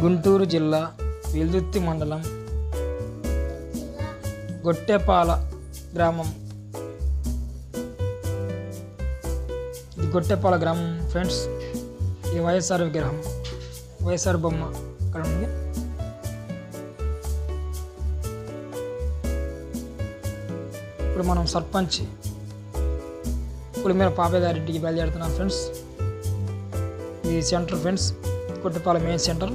గుంటూరు జిల్లా వెల్దుర్తి మండలం గొట్టెపాల గ్రామం ఇది గొట్టెపాల గ్రామం ఫ్రెండ్స్ ఇది వైఎస్ఆర్ విగ్రహం వైఎస్ఆర్ బొమ్మ అక్కడ ఉంది ఇప్పుడు మనం సర్పంచ్ పులిమేర పాపయ్య గారింటికి బయలుదేరుతున్నాం ఫ్రెండ్స్ ఇది center friends Kottapala main center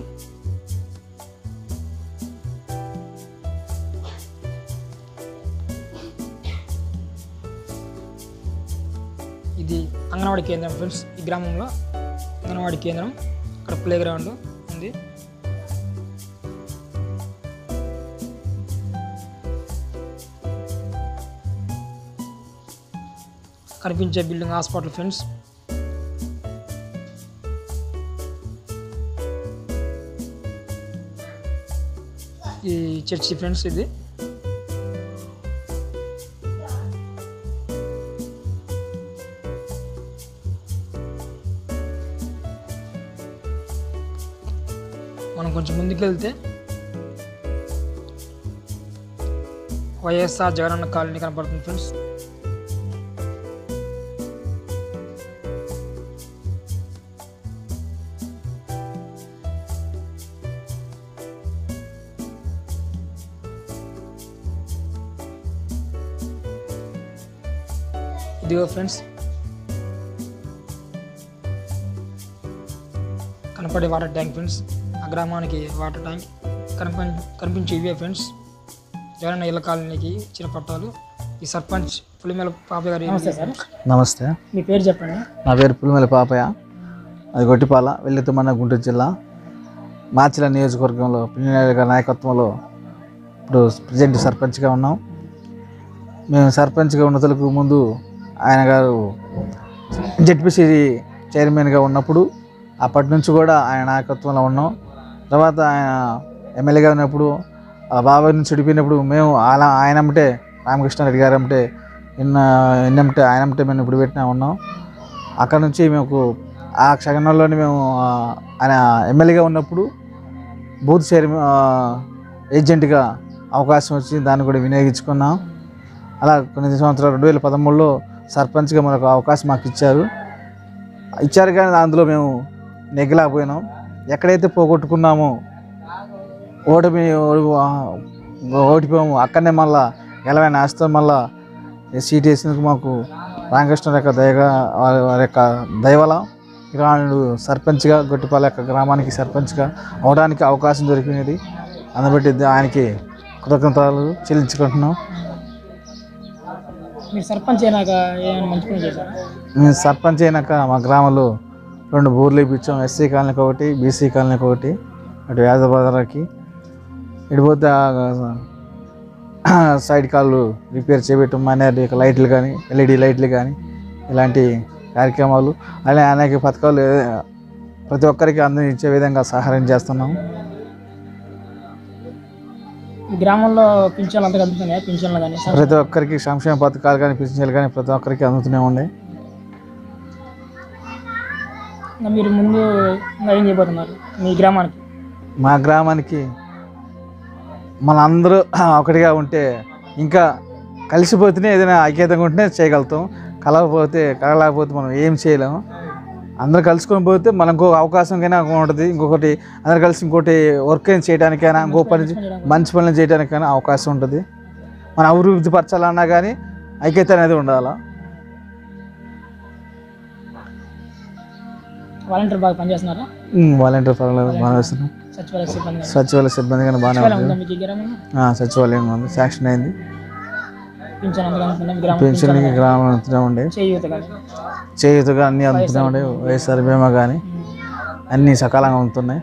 ఇది అంగన్వాడీ కేంద్రం ఫ్రెండ్స్ ఈ గ్రామంలో అంగన్వాడీ కేంద్రం అక్కడ ప్లే గ్రౌండ్ ఉంది కనిపించే బిల్డింగ్ హాస్పిటల్ ఫ్రెండ్స్ ఈ చర్చి ఫ్రెండ్స్ ఇది మనం కొంచెం ముందుకు వెళ్తే వైఎస్ఆర్ జగనన్న కాలనీ కనపడుతుంది ఫ్రెండ్స్ ఇదిగో ఫ్రెండ్స్ కనపడే వాటర్ ట్యాంక్ ఫ్రెండ్స్ ఆ గ్రామానికి వాటర్ ట్యాంక్ కనిపి కనిపించే ఇవే ఫ్రెండ్స్ జగనన్న ఇళ్ళ కాలనీకి ఇచ్చిన పట్టాలు ఈ సర్పంచ్ పులిమేల పాప గారి నమస్తే సార్ నమస్తే మీ పేరు చెప్పండి నా పేరు పులిమెల పాపయ్య అది గొట్టిపాల వెల్లితుమన్న గుంటూరు జిల్లా మార్చిల నియోజకవర్గంలో పిన్నెల గారి నాయకత్వంలో ఇప్పుడు ప్రజెంట్ సర్పంచ్గా ఉన్నాం మేము సర్పంచ్గా ఉన్నతలకు ముందు ఆయన గారు జెడ్పీసీ చైర్మన్గా ఉన్నప్పుడు అప్పటి నుంచి కూడా ఆయన నాయకత్వంలో ఉన్నాం తర్వాత ఆయన ఎమ్మెల్యేగా ఉన్నప్పుడు ఆ బాబాయ్ నుంచి విడిపోయినప్పుడు మేము అలా ఆయన అమ్మటే రామకృష్ణారెడ్డి గారు అమ్మటే ఎన్న ఎన్నమ్మటే ఆయన అమ్మటే మేము ఇప్పుడు పెట్టినా ఉన్నాం అక్కడ నుంచి మేము ఆ క్షణంలోనే మేము ఆ, ఆయన ఎమ్మెల్యేగా ఉన్నప్పుడు బూత్ చైర్మన్ ఏజెంట్గా అవకాశం వచ్చి దాన్ని కూడా వినియోగించుకున్నాం అలా కొన్ని సంవత్సరాలు రెండు వేల పదమూడులో సర్పంచ్గా మనకు అవకాశం మాకు ఇచ్చారు ఇచ్చారు కానీ అందులో మేము నెగ్గలేకపోయినాం ఎక్కడైతే పోగొట్టుకున్నామో ఓటమి ఓ- ఓడిపోయాము అక్కడనే మళ్ళా గెలవైన ఆస్తో మళ్ళా సీట్ వేసినందుకు మాకు రామకృష్ణ యొక్క దయగా వారి వారి యొక్క దయవల గ్రాముడు సర్పంచ్గా గొట్టిపాల యొక్క గ్రామానికి సర్పంచ్గా అవడానికి అవకాశం దొరికినది అందుబట్టి ఆయనకి కృతజ్ఞతలు చెల్లించుకుంటున్నాం మీరు సర్పంచ్ అయినాక ఏమైనా మంచి పని చేశారు మేము సర్పంచ్ అయినాక మా గ్రామంలో రెండు బోర్లు ఇప్పించాం ఎస్సీ కాలనీకి ఒకటి బీసీ కాలనీకి ఒకటి అటు యాదవరాకి ఇడిపోతే ఆ సైడ్ కాళ్ళు రిపేర్ చేయబెట్టం మైనర్ లైట్లు కానీ ఎల్ఈడి లైట్లు కానీ ఇలాంటి కార్యక్రమాలు అలాగే అనేక పథకాలు ఏ- ప్రతి ఒక్కరికి అందించే విధంగా సహాయం చేస్తున్నాం ఈ గ్రామంలో పింఛన్లు అంతా కనిపిస్తున్నాయి పింఛన్లు కానీ ప్రతి ఒక్కరికి సంక్షేమ పథకాలు కానీ పింఛన్లు కానీ ప్రతి ఒక్కరికి అందుతూనే ఉన్నాయి ఇంకా మీరు ముందు ఇంకా ఏం చేయబోతున్నారు మీ గ్రామానికి మా గ్రామానికి మనందరూ ఒకటిగా ఉంటే ఇంకా కలిసిపోతేనే ఏదైనా ఐక్యతంగా ఉంటేనే చేయగలుగుతాం కలవకపోతే కలగలేకపోతే మనం ఏం చేయలేము అందరూ కలుసుకొని పోతే మనకు అవకాశం కైనా ఉంటుంది ఇంకొకటి అందరు కలిసి ఇంకోటి వర్క్ చేయడానికైనా ఇంకో పని మంచి పనులు చేయడానికైనా అవకాశం ఉంటుంది మన అభివృద్ధి పరచాలన్నా కానీ ఐక్యత అనేది ఉండాలి వాలంటీర్ బాగా పనిచేస్తున్నారా వాలంటీర్ పర్వాలేదు బాగా వేస్తున్నాం సచివాలయ సిబ్బంది కానీ? సచివాలయ సిబ్బంది కానీ బాగానే సచివాలయం ఉంటుంది ఉందా మీకు ఈ గ్రామంలో ఆ, సచివాలయం ఉంది శాంక్షన్ అయింది పింఛన్ అంతా కనిపిస్తుందా మీ గ్రామం పెన్షన్కి గ్రామం అందుతూనే ఉండే చేయూత కానీ చేయుతగా అన్నీ అందుతూనే ఉండే వైఎస్ఆర్ బీమా కానీ అన్నీ సకాలంగా అందుతున్నాయి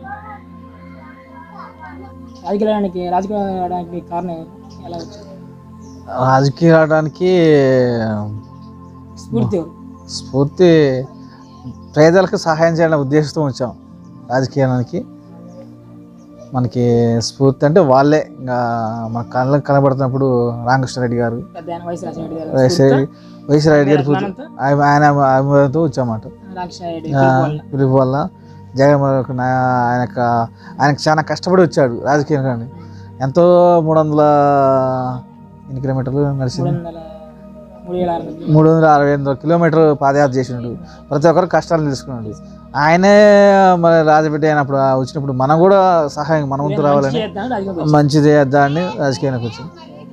రాజకీయానికి రాజకీయానికి మీకు కారణం ఎవరు? ఎలా వచ్చారు రాజకీయ రావడానికి స్ఫూర్తి ఎవరు? స్ఫూర్తి పేదలకు సహాయం చేయాలనే ఉద్దేశంతో వచ్చాం రాజకీయానికి మనకి స్ఫూర్తి అంటే వాళ్ళే ఇంకా మన కళ్ళకి కనబడుతున్నప్పుడు రామకృష్ణారెడ్డి గారు పెద్ద ఆయన వైఎస్ రాజశేఖర గారు వైఎస్ఆర్ వైఎస్ఆర్ రెడ్డి గారి పూజ జ్ఞానంతో ఆయన ఆయన అభిమానంతో వచ్చామాట రాజశేఖర రెడ్డి ఆ, పిలుపు వల్ల. పిలుపు వల్ల జగన్మోహన్ రెడ్డి నా- ఆయనకు ఆయనకు చాలా కష్టపడి వచ్చాడు రాజకీయంగాని ఎంతో మూడు వందల ఎన్ని కిలోమీటర్లు మూడు నడిచింది వందల మూడు వేల ఆరు వందలు మూడు వందల అరవై ఎనిమిది కిలోమీటర్ పాదయాత్ర చేసినాడు ప్రతి ఒక్కరు కష్టాలు తెలుసుకున్నాడు ఆయనే మరి రాజబిడ్డ అయినప్పుడు ఆ వచ్చినప్పుడు మనం కూడా సహాయం మన వంతు రావాలని చేద్దామని అడిగి వచ్చాను. మంచిది చేద్దామని రాజకీయానికి వచ్చి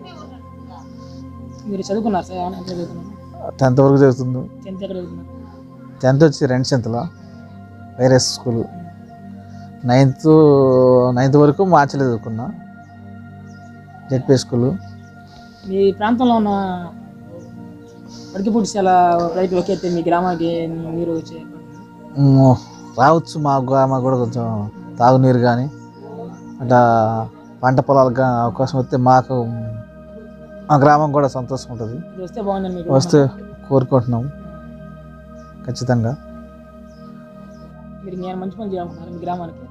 మీరు చదువుకున్నారు సార్ ఏమైనా ఎంత చదువుకున్నారు టెన్త్ వరకు చదువుతుంది టెన్త్ ఎక్కడ చదువుకున్నారు టెన్త్ వచ్చి రెండు సెంతలో వైరస్ స్కూల్ నైన్త్ నైన్త్ వరకు మార్చిలో చదువుకున్నా జెడ్పీ స్కూల్ మీ ప్రాంతంలో ఉన్న వడికి చాలా రైతులు ఒకే ఎత్తే మీ గ్రామానికి మీరు వచ్చే మ్, రావచ్చు మా గ్రామ కూడా కొంచెం తాగునీరు కానీ అట్లా పంట పొలాలకు కానీ అవకాశం వస్తే మాకు మా గ్రామం కూడా సంతోషం ఉంటుంది ఇది వస్తే బాగుందని మీకు వస్తే కోరుకుంటున్నాం ఖచ్చితంగా మీరు నేను మంచి పని చేయాలనుకుంటున్నారు మీ గ్రామానికి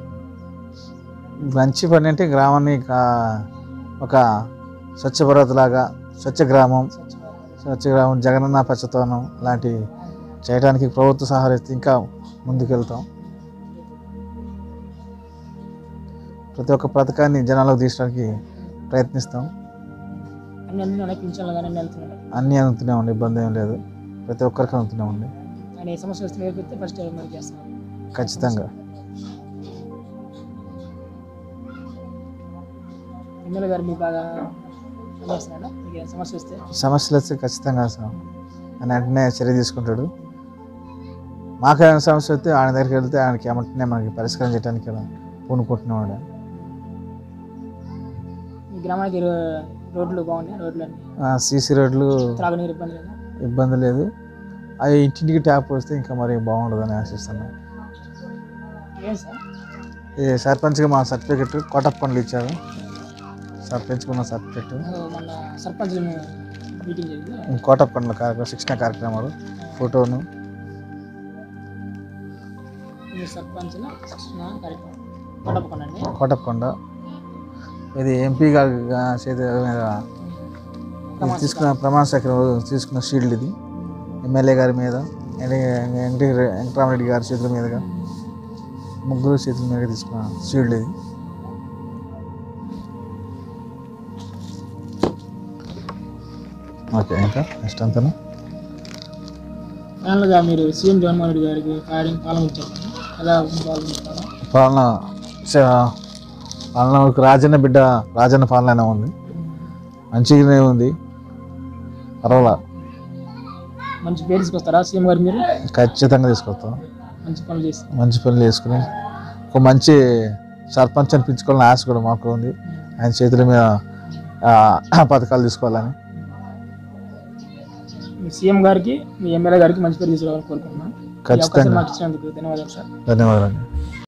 మంచి పని అంటే గ్రామాన్ని కా- ఒక స్వచ్ఛ భారత్ లాగా స్వచ్ఛ గ్రామం స్వచ్ఛ భారత్. స్వచ్ఛ గ్రామం జగనన్న పచ్చతోనం లాంటి చేయడానికి ప్రభుత్వ సహాయస్తే ఇంకా ముందుకెళ్తాం ప్రతి ఒక్క పథకాన్ని జనాలకు తీసడానికి ప్రయత్నిస్తాం అన్ని అన్ని ఉన్నాయి పింఛన్లు కానీ అన్ని వెళ్తున్నాయి అన్నీ అందుతూనే ఉండి ఇబ్బంది ఏం లేదు ప్రతి ఒక్కరికి అందుతూనే ఉండి ఆయన ఏ సమస్య వస్తే నేర్పిస్తే ఫస్ట్ మరి చేస్తాం ఖచ్చితంగా ఎమ్మెల్యే గారు మీకు బాగా పనిచేస్తున్నాడా మీకు ఏదైనా సమస్య వస్తే సమస్యలు వస్తే ఖచ్చితంగా స- ఆయన వెంటనే చర్య తీసుకుంటాడు మాకు ఏమైనా సమస్య వస్తే ఆయన దగ్గరికి వెళ్తే ఆయనకి ఏమంటనే మనకి పరిష్కారం చేయడానికి ఇలా పూనుకుంటున్నాడు మీ గ్రామానికి రో- రోడ్లు బాగున్నాయి రోడ్లు అన్ని సీసీ రోడ్లు త్రాగునీరు ఇబ్బంది లేదా ఇబ్బంది లేదు అవి ఇంటింటికి ట్యాప్ వస్తే ఇంకా మరి బాగుండదని ఆశిస్తున్నాను ఏం సార్ ఈ సర్పంచ్గా మా సర్టిఫికెట్ కోటప్ పనులు ఇచ్చారు సర్పంచ్గా ఉన్న సర్టిఫికెట్ ఓ, మొన్న సర్పంచ్ మీటింగ్ జరిగింది కోటప్ పనుల కార్యక్రమం శిక్షణ కార్యక్రమాలు ఫోటోను మీ సర్పంచ్ శిక్షణ కార్యక్రమం కొట్టపకండి కోటప్పకొండ ఇది ఎంపీ గారి గా- చేతి మీద ఇది తీసుకున్న ప్రమాణ స్వీకారం తీసుకున్న షీల్డ్ ఇది ఎమ్మెల్యే గారి మీద వెంకట వెంకట వెంకటరామరెడ్డి గారి చేతుల మీదుగా ముగ్గురు చేతుల మీద తీసుకున్న షీల్డ్ ఇది ఓకే ఇంకా నెక్స్ట్ అంతనా ఫైనల్గా మీరు సీఎం జగన్మోహన్ రెడ్డి గారికి పాలన పాలన ఇచ్చారు ఎలా పాల్గొంటారు పాలన చ- పాలన ఒక రాజన్న బిడ్డ రాజన్న పాలన ఉంది మంచిగానే ఉంది పర్వాలా మంచి పేరు తీసుకొస్తారా సీఎం గారు మీరు ఖచ్చితంగా తీసుకొస్తాం మంచి పనులు చేస్తారు మంచి పనులు చేసుకుని ఒక మంచి సర్పంచ్ అనిపించుకోవాలని ఆశ కూడా మాకు ఉంది ఆయన చేతుల మీద ఆ, పథకాలు తీసుకోవాలని మీ సీఎం గారికి మీ ఎమ్మెల్యే గారికి మంచి పేరు తీసుకురావాలని కోరుకుంటున్నాను ఈ అవకాశం ఖచ్చితంగా మాకు ఇచ్చినందుకు ధన్యవాదాలు సార్ ధన్యవాదాలు